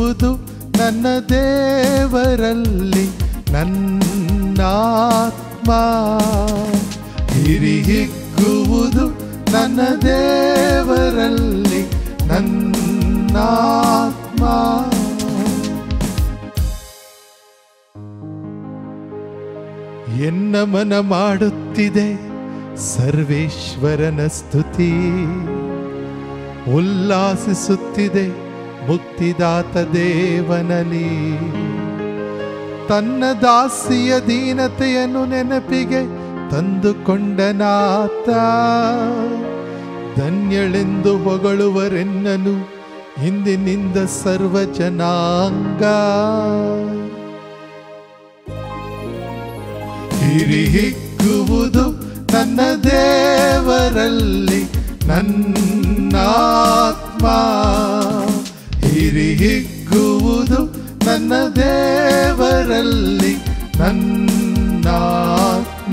ಹಿರಿಹಿಗ್ಗುವುದು ನನ್ನ ದೇವರಲ್ಲಿ ನನ್ನಾತ್ಮ ಹಿರಿಹಿಗ್ಗುವುದು ನನ್ನ ದೇವರಲ್ಲಿ ನನ್ನಾತ್ಮ ಎನ್ನ ಮನ ಮಾಡುತ್ತಿದೆ ಸರ್ವೇಶ್ವರನ ಸ್ತುತಿ ಉಲ್ಲಾಸಿಸುತ್ತಿದೆ ಮುಕ್ತಿದಾತ ದೇವನಲಿ ತನ್ನ ದಾಸಿಯ ದೀನತೆಯನ್ನು ನೆನಪಿಗೆ ತಂದುಕೊಂಡನಾತ ಧನ್ಯಳೆಂದು ಹೊಗಳುವರೆನ್ನನು ಇಂದಿನಿಂದ ಸರ್ವ ಜನಾಂಗ ಹಿರಿಹಿಗ್ಗುವುದು ನನ್ನ ದೇವರಲ್ಲಿ ನನ್ನಾತ್ಮ ಹಿರಿಹಿಗ್ಗುವುದು ನನ್ನ ದೇವರಲ್ಲಿ ನನ್ನಾತ್ಮ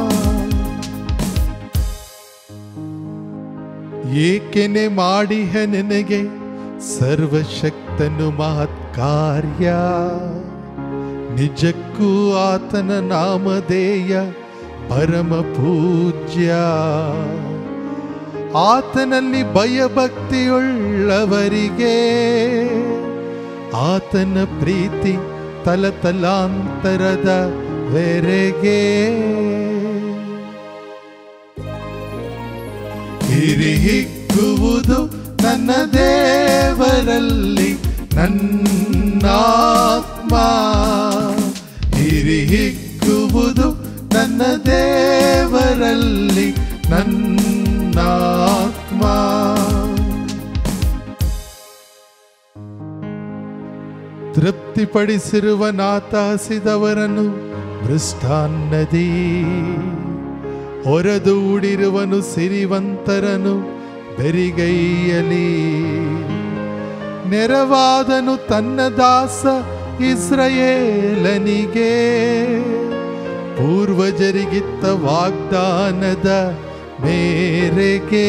ಏಕೆನೆ ಮಾಡಿಹ ನಿನಗೆ ಸರ್ವಶಕ್ತನು ಮಹತ್ ಕಾರ್ಯ ನಿಜಕ್ಕೂ ಆತನ ನಾಮಧೇಯ ಪರಮ ಪೂಜ್ಯ ಆತನಲ್ಲಿ ಭಯಭಕ್ತಿಯುಳ್ಳವರಿಗೆ ಆತನ ಪ್ರೀತಿ ತಲತಲಾಂತರದ ವೆರೆಗೆ ಹಿರಿಹಿಗ್ಗುವುದು ನನ್ನ ದೇವರಲ್ಲಿ ನನ್ನಾತ್ಮ ಹಿರಿಹಿಗ್ಗುವುದು ನನ್ನ ದೇವರಲ್ಲಿ ನನ್ನಾತ್ಮ ತೃಪ್ತಿಪಡಿಸಿರುವ ನಾತ ಹಸಿದವರನ್ನು ಮೃಷ್ಟಾನ್ನದಿ ಹೊರದೂಡಿರುವನು ಸಿರಿವಂತರನು ಬೆರಿಗೈಯಲಿ ನೆರವಾದನು ತನ್ನ ದಾಸ ಇಸ್ರಯೇಲನಿಗೆ ಪೂರ್ವಜರಿಗಿತ್ತ ವಾಗ್ದಾನದ ಮೇರೆಗೆ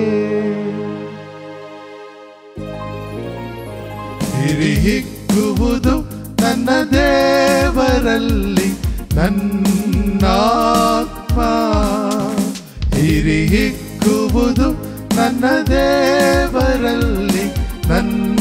ಹಿರಿಹಿಗ್ಗುವುದು ನನ್ನ ದೇವರಲ್ಲಿ ನನ್ನಾತ್ಮ ಹಿರಿಹಿಗ್ಗುವುದು ನನ್ನ ದೇವರಲ್ಲಿ ನನ್ನ